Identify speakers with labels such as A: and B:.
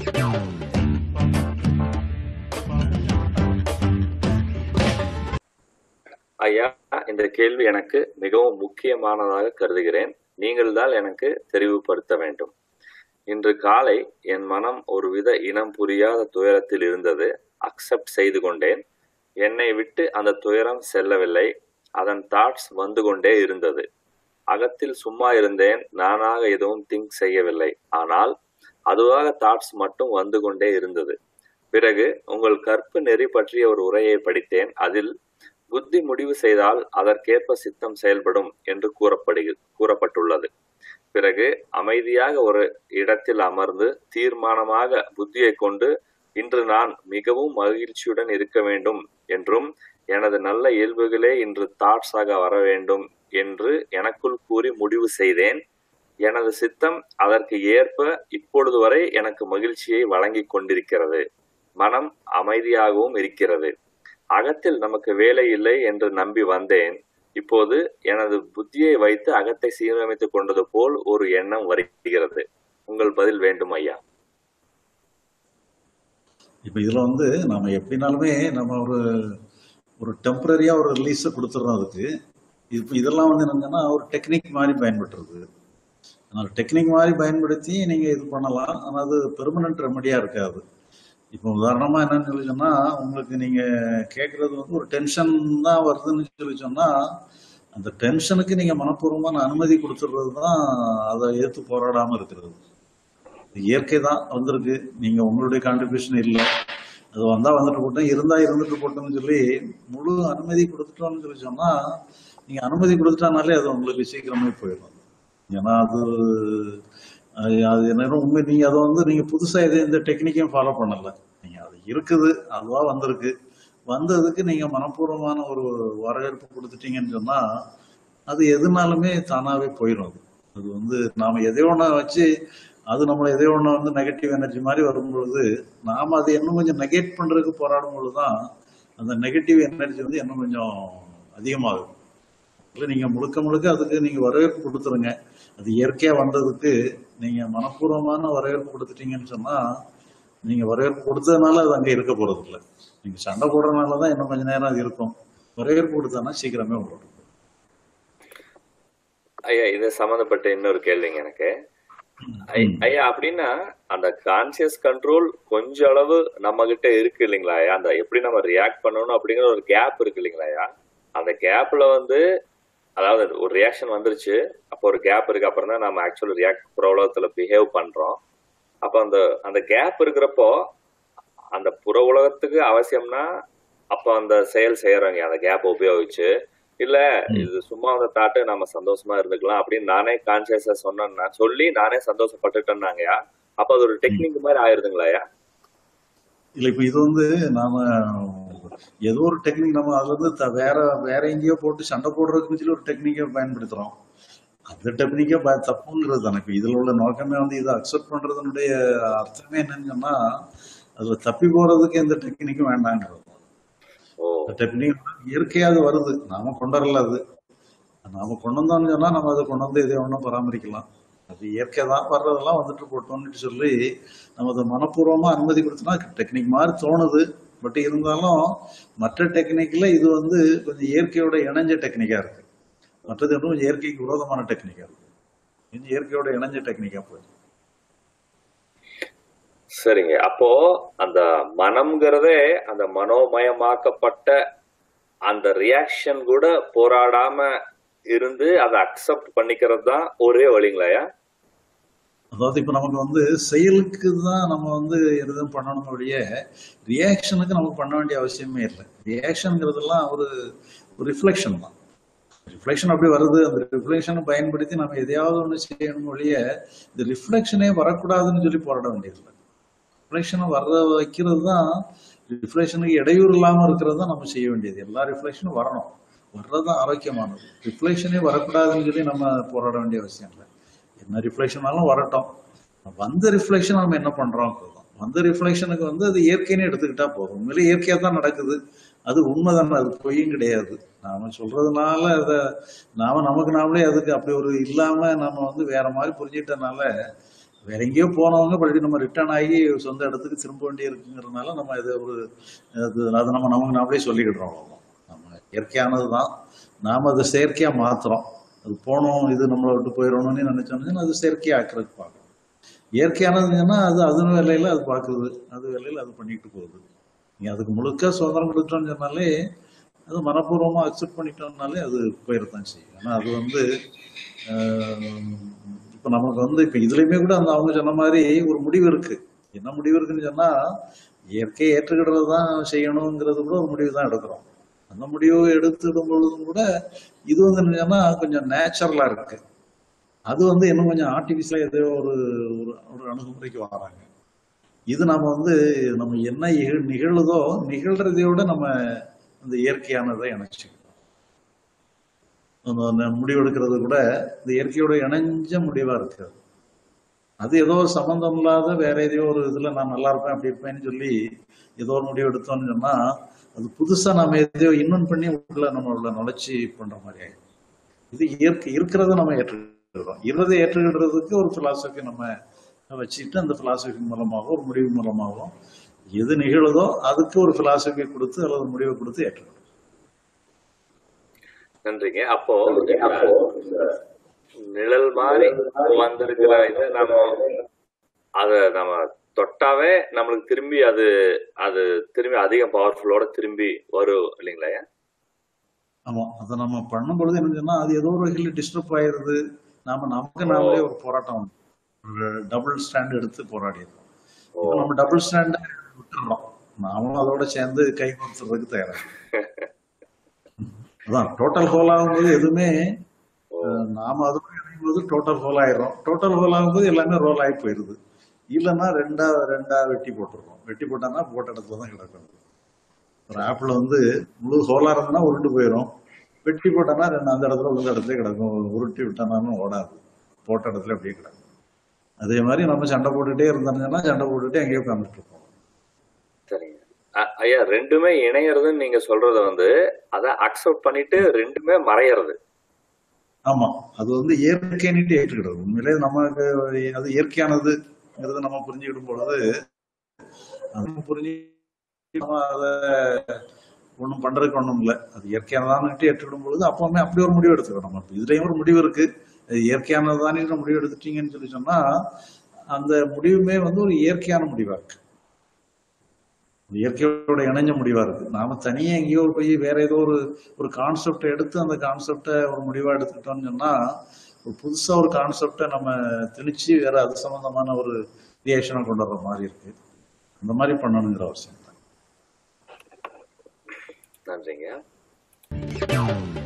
A: ஐயா இந்த கேள்வி எனக்கு மிகவும் முக்கியமானதாக கருதுகிறேன் நீங்கள் தான் எனக்கு தெரிவுபடுத்த வேண்டும் இன்று காலை என் மனம் ஒருவித இனம் புரியாத துயரத்தில் இருந்தது அக்செப்ட் செய்து கொண்டேன் என்னை விட்டு அந்த துயரம் செல்லவில்லை அதன் தாட்ஸ் வந்து கொண்டே இருந்தது அகத்தில் சும்மா இருந்தேன் நானாக எதுவும் திங்க் செய்யவில்லை ஆனால் அதுவாக தாட்ஸ் மட்டும் வந்து கொண்டே இருந்தது பிறகு உங்கள் கற்பு நெறி பற்றிய ஒரு உரையை படித்தேன் அதில் புத்தி முடிவு செய்தால் அதற்கேற்ப சித்தம் செயல்படும் என்று கூறப்படுக கூறப்பட்டுள்ளது பிறகு அமைதியாக ஒரு இடத்தில் அமர்ந்து தீர்மானமாக புத்தியை கொண்டு இன்று நான் மிகவும் மகிழ்ச்சியுடன் இருக்க வேண்டும் என்றும் எனது நல்ல இயல்புகளே இன்று தாட்ஸாக வர வேண்டும் என்று எனக்குள் கூறி முடிவு செய்தேன் எனது சித்தம் அதற்கு ஏற்ப இப்பொழுது வரை எனக்கு மகிழ்ச்சியை வழங்கி கொண்டிருக்கிறது மனம் அமைதியாகவும் இருக்கிறது அகத்தில் நமக்கு வேலை இல்லை என்று நம்பி வந்தேன் இப்போது எனது புத்தியை வைத்து அகத்தை சீரமைத்துக் கொண்டது போல் ஒரு எண்ணம் வருகிறது உங்கள் பதில் வேண்டும் ஐயா
B: இப்போ இதில் வந்து நம்ம எப்படினாலுமே நம்ம ஒரு ஒரு டெம்பரரியாக ஒரு ரிலீஸை கொடுத்துட்றோம் அதுக்கு இப்போ இதெல்லாம் வந்து என்னங்கன்னா ஒரு டெக்னிக் மாதிரி பயன்பட்டுருது அதனால் டெக்னிக் மாதிரி பயன்படுத்தி நீங்கள் இது பண்ணலாம் ஆனால் அது பெர்மனன்ட் ரெமடியாக இருக்காது இப்போ உதாரணமாக என்னன்னு சொல்லி சொன்னால் உங்களுக்கு நீங்கள் கேட்குறது வந்து ஒரு டென்ஷன் தான் வருதுன்னு சொல்லி சொன்னால் அந்த டென்ஷனுக்கு நீங்கள் மனப்பூர்வமான அனுமதி கொடுத்துடுறது தான் அதை ஏற்று போராடாமல் இருக்கிறது இது இயற்கை தான் வந்திருக்கு நீங்கள் உங்களுடைய கான்ட்ரிபியூஷன் இல்லை அது வந்தால் வந்துட்டு போட்டோம் இருந்தால் இருந்துட்டு போட்டோம்னு சொல்லி முழு அனுமதி கொடுத்துட்டோம்னு சொல்லி சொன்னால் நீங்கள் அனுமதி கொடுத்துட்டானாலே அது உங்களுக்கு சீக்கிரமே போயிடும் ஏன்னா அது அது அது என்ன உண்மை நீங்கள் அதை வந்து நீங்கள் புதுசாக எது இந்த டெக்னிக்கையும் ஃபாலோ பண்ணலை நீங்கள் அது இருக்குது அதுவாக வந்திருக்கு வந்ததுக்கு நீங்கள் மனப்பூர்வமான ஒரு வரவேற்பு கொடுத்துட்டீங்கன்னு சொன்னால் அது எதுனாலுமே தானாகவே போயிடும் அது அது வந்து நாம் எதையோ ஒன்று வச்சு அது நம்மளை எதையோ ஒன்று வந்து நெகட்டிவ் எனர்ஜி மாதிரி வரும்பொழுது நாம் அதை இன்னும் கொஞ்சம் நெகேட் பண்ணுறதுக்கு போராடும் பொழுது தான் அந்த நெகட்டிவ் எனர்ஜி வந்து இன்னும் கொஞ்சம் அதிகமாகும் இல்லை நீங்கள் முழுக்க முழுக்க அதுக்கு நீங்கள் வரவேற்பு கொடுத்துருங்க அது இயற்கையாக வந்ததுக்கு நீங்கள் மனப்பூர்வமான வரவேற்பு கொடுத்துட்டீங்கன்னு சொன்னால் நீங்கள் வரவேற்பு கொடுத்ததுனால அது அங்கே இருக்க போகிறது இல்லை நீங்கள் சண்டை போடுறதுனால தான் இன்னும் கொஞ்ச நேரம் அது இருக்கும் வரவேற்பு கொடுத்தோன்னா சீக்கிரமே உங்களுக்கு
A: ஐயா இது சம்மந்தப்பட்ட இன்னொரு கேள்விங்க எனக்கு ஐ- ஐயா அப்படின்னா அந்த கான்சியஸ் கண்ட்ரோல் கொஞ்ச அளவு நம்ம கிட்ட இருக்கு இல்லைங்களா ஐயா அந்த எப்படி நம்ம ரியாக்ட் பண்ணணும் அப்படிங்கிற ஒரு கேப் இருக்கு இல்லைங்களா ஐயா அந்த கேப்ல வந்து அதாவது ஒரு ரியாக்ஷன் வந்துருச்சு அப்போ ஒரு கேப் இருக்கு அப்புறம் தான் நம்ம ஆக்சுவல் ரியாக்ட் புற உலகத்துல பிஹேவ் பண்றோம் அப்போ அந்த அந்த கேப் இருக்கிறப்போ அந்த புற உலகத்துக்கு அவசியம்னா அப்போ அந்த செயல் செய்யறோங்க அந்த கேப் உபயோகிச்சு இல்ல இது சும்மா அந்த தாட்டு நம்ம சந்தோஷமா இருந்துக்கலாம் அப்படின்னு நானே கான்சியஸா சொன்னேன்னா சொல்லி நானே சந்தோஷப்பட்டுட்டேன்னாங்கயா அப்ப அது ஒரு டெக்னிக் மாதிரி ஆயிருதுங்களாயா
B: இல்லை இப்போ இது வந்து நாம ஏதோ ஒரு டெக்னிக் நம்ம அதுல இருந்து த- வேற வேற எங்கேயோ போட்டு சண்டை போடுறதுக்குன்னு சொல்லி ஒரு டெக்னிக்கை பயன்படுத்துறோம் அந்த டெக்னிக்கே ப தப்புங்கிறது தானே இப்போ இதில் உள்ள நோக்கமே வந்து இதை அக்செப்ட் பண்றதுனுடைய அர்த்தமே என்னன்னு சொன்னா அதுல தப்பி போறதுக்கு எந்த டெக்னிக்கும் வேண்டாங்கிறது
A: ஓ
B: அந்த டெக்னிக் இயற்கையாக அது வருது நாம கொண்டு வரல அது நாம கொண்டு வந்தோம்னு சொன்னா நம்ம அதை கொண்டு வந்து இதை ஒன்றும் பராமரிக்கலாம் அது இயற்கை தான் வர்றதெல்லாம் வந்துட்டு போட்டோம்னு சொல்லி நம்ம அதை மனப்பூர்வமா அனுமதி கொடுத்தோம்னா டெக்னிக் மாதிரி தோணுது பட் இருந்தாலும் மற்ற டெக்னிக்ல இது வந்து கொஞ்சம் இயற்கையோட இணைஞ்ச டெக்னிக்கா இருக்கு மற்றது இன்னும் கொஞ்சம் இயற்கைக்கு விரோதமான டெக்னிக்கா இருக்கு கொஞ்சம் இயற்கையோட இணைஞ்ச டெக்னிக்கா போயிடும்
A: சரிங்க அப்போ அந்த மனம்ங்கிறதே அந்த மனோமயமாக்கப்பட்ட அந்த ரியாக்ஷன் கூட போராடாம இருந்து அதை அக்செப்ட் பண்ணிக்கிறது தான் ஒரே வழிங்களாயா
B: அதாவது இப்ப நமக்கு வந்து செயலுக்கு தான் நம்ம வந்து எதுவும் பண்ணணும் ஒழிய ரியாக்ஷனுக்கு நமக்கு பண்ண வேண்டிய அவசியமே இல்லை ரியாக்ஷனுங்கிறதெல்லாம் ஒரு ஒரு ரிஃப்ளெக்ஷன் தான் ரிஃப்ளெக்ஷன் அப்படி வருது அந்த ரிஃப்ளெக்ஷனை பயன்படுத்தி நம்ம எதையாவது ஒன்று செய்யணும் ஒழிய இந்த ரிஃப்ளெக்ஷனே வரக்கூடாதுன்னு சொல்லி போராட வேண்டியதில்லை ரிஃப்ளெக்ஷனை வர வைக்கிறது தான் ரிஃப்ளெக்ஷனுக்கு இடையூறு இல்லாமல் இருக்கிறது தான் நம்ம செய்ய வேண்டியது எல்லா ரிஃப்ளெக்ஷனும் வரணும் வர்றது தான் ஆரோக்கியமானது ரிஃப்ளெக்ஷனே வரக்கூடாதுன்னு சொல்லி நம்ம போராட வேண்டிய அவசியம் இல்லை என்ன ரிஃப்ளெக்ஷனாலும் வரட்டும் வந்த ரிஃப்ளெக்ஷன் நம்ம என்ன பண்றோம் வந்த ரிஃப்ளெக்ஷனுக்கு வந்து அது இயற்கைன்னு எடுத்துக்கிட்டா போதும் உண்மையிலே இயற்கையா தான் நடக்குது அது உண்மைதானே அது பொய்யும் கிடையாது நாம சொல்றதுனால அதை நாம நமக்கு நாமளே அதுக்கு அப்படி ஒரு இல்லாம நம்ம வந்து வேற மாதிரி புரிஞ்சுக்கிட்டனால வேற எங்கேயோ போனவங்க மறுபடியும் நம்ம ரிட்டர்ன் ஆகி சொந்த இடத்துக்கு திரும்ப வேண்டி இருக்குங்கிறதுனால நம்ம இது ஒரு அது அது நம்ம நமக்கு நாமளே சொல்லிக்கிடுறோம் அவ்வளவுதான். நம்ம இயற்கையானது தான் நாம அதை செயற்கையா மாத்துறோம் அது போனோம் இது நம்மளை விட்டு போயிடணும்னு நினைச்சோம்னா அது செயற்கையா ஆக்கிறதுக்கு பார்க்கணும் இயற்கையானதுன்னா அது அது வேலையில அது பார்க்குது அது வேலையில அது பண்ணிட்டு போகுது நீ அதுக்கு முழுக்க சுதந்திரம் கொடுத்தோம்னு சொன்னாலே அது மனப்பூர்வமா அக்செப்ட் பண்ணிட்டோம்னாலே அது போயிடத்தான் செய்யும் ஆனா அது வந்து ஆஹ், இப்ப நமக்கு வந்து இப்ப இதுலயுமே கூட அந்த அவங்க சொன்ன மாதிரி ஒரு முடிவு இருக்கு என்ன முடிவு இருக்குன்னு சொன்னா இயற்கையை ஏற்றுக்கிடுறது தான் செய்யணுங்கிறது கூட ஒரு முடிவு தான் எடுக்கிறோம் அந்த முடிவு எடுத்துடும் பொழுதும் கூட இது வந்து என்னன்னா கொஞ்சம் நேச்சுரலா இருக்கு அது வந்து இன்னும் கொஞ்சம் ஆர்டிபிஷியலா ஏதோ ஒரு ஒரு ஒரு அணுகுமுறைக்கு வராங்க இது நம்ம வந்து நம்ம என்ன நிகழ் நிகழுதோ நிகழ்றதையோட நம்ம அந்த இயற்கையானதை இணைச்சுக்கணும் நம்ம அந்த முடிவு எடுக்கிறது கூட இந்த இயற்கையோட இணைஞ்ச முடிவா இருக்காது அது ஏதோ ஒரு சம்பந்தம் இல்லாத வேற ஏதோ ஒரு இதுல நான் நல்லா இருப்பேன் அப்படி இருப்பேன்னு சொல்லி ஏதோ ஒரு முடிவு எடுத்தோம்னு சொன்னா அது புதுசா நம்ம எதையோ இன்னொன்னு பண்ணி உள்ள நம்ம உள்ள நுழைச்சி பண்ற மாதிரி ஆயிடும் இது இயற்கை இருக்கிறத நம்ம ஏற்றுக்கிறோம் இருறதை ஏற்றுக்கிடுறதுக்கு ஒரு பிலாசபி நம்ம வச்சுட்டு அந்த பிலாசபி மூலமாகவும் ஒரு முடிவு மூலமாகவும் எது நிகழுதோ அதுக்கு ஒரு பிலாசபி கொடுத்து அல்லது ஒரு முடிவை கொடுத்து ஏற்றுக்கணும்
A: நன்றிங்க அப்போ இந்த நிழல் மாதிரி வந்திருக்கிற இதை நம்ம அத நம்ம தொட்டாவே நம்மளுக்கு திரும்பி அது அது திரும்பி அதிக பவர்ஃபுல்லோட திரும்பி வரும் இல்லைங்களா
B: ஆமா அதை நம்ம பண்ணும் பொழுது என்ன சொன்னா அது ஏதோ ஒரு வகையில் டிஸ்டர்ப் ஆயிருது நாம நமக்கு நாமளே ஒரு போராட்டம் ஒரு டபுள் ஸ்டாண்ட் எடுத்து போராடிடுறோம்
A: ஓ
B: இப்ப நம்ம டபுள் ஸ்டாண்ட் விட்டுறோம் நாமளும் அதோட சேர்ந்து கை கொடுத்துறதுக்கு தயாரா அதான் டோட்டல் ஹோல் ஆகும்போது எதுவுமே
A: ஓ
B: அஹ், நாம அதோட இணையும்போது டோட்டல் ஹோல் ஆயிரும் டோட்டல் ஹோல் ஆகும்போது எல்லாமே ரோல் ஆகி போயிருது இல்லைன்னா ரெண்டா ரெண்டா வெட்டி போட்டுருக்கோம் வெட்டி போட்டான்னா போட்ட இடத்துல தான் கிடக்கும் ஒரு ஆப்பிள் வந்து முழு ஹோலா இருந்தா உருண்டு போயிடும் வெட்டி போட்டானா ரெண்டு அந்த இடத்துல உள்ள இடத்துல கிடக்கும் உருட்டி விட்டானாலும் ஓடாது போட்ட இடத்துல அப்படியே கிடக்கும் அதே மாதிரி நம்ம சண்டை போட்டுட்டே இருந்தோம்னா சண்டை போட்டுட்டே அங்கேயே உட்காந்துட்டு இருப்போம்
A: சரிங்க அ- ஐயா ரெண்டுமே இணையறதுன்னு நீங்க சொல்றது வந்து அதை அக்செப்ட் பண்ணிட்டு ரெண்டுமே மறையறது
B: ஆமா அது வந்து இயற்கைன்னுட்டு ஏற்றுக்கிறது உண்மையிலே நமக்கு அது இயற்கையானதுங்கிறத நம்ம புரிஞ்சுக்கிடும் பொழுது அது புரிஞ்சு நம்ம அதை ஒன்றும் பண்றதுக்கு ஒன்றும் இல்லை அது இயற்கையானதான்னுட்டு ஏற்றுக்கிடும் பொழுது அப்பவுமே அப்படி ஒரு முடிவு எடுத்துக்கணும் நம்ம இதுலயும் ஒரு முடிவு இருக்கு அது இயற்கையானதுதானே முடிவு எடுத்துட்டீங்கன்னு சொல்லி சொன்னா அந்த முடிவுமே வந்து ஒரு இயற்கையான முடிவா இருக்கு இயற்கையோட இணைஞ்ச முடிவா இருக்கு நாம தனியா எங்கேயோ போய் வேற ஏதோ ஒரு ஒரு கான்செப்டை எடுத்து அந்த கான்செப்டை ஒரு முடிவா எடுத்துக்கிட்டோம்னு சொன்னா ஒரு புதுசா ஒரு கான்செப்டை நம்ம திணிச்சு வேற அது சம்பந்தமான ஒரு ரியாக்ஷனை கொண்டு வர்ற மாதிரி இருக்கு அந்த மாதிரி பண்ணணுங்கிற அவசியம் தான்
A: நன்றிங்க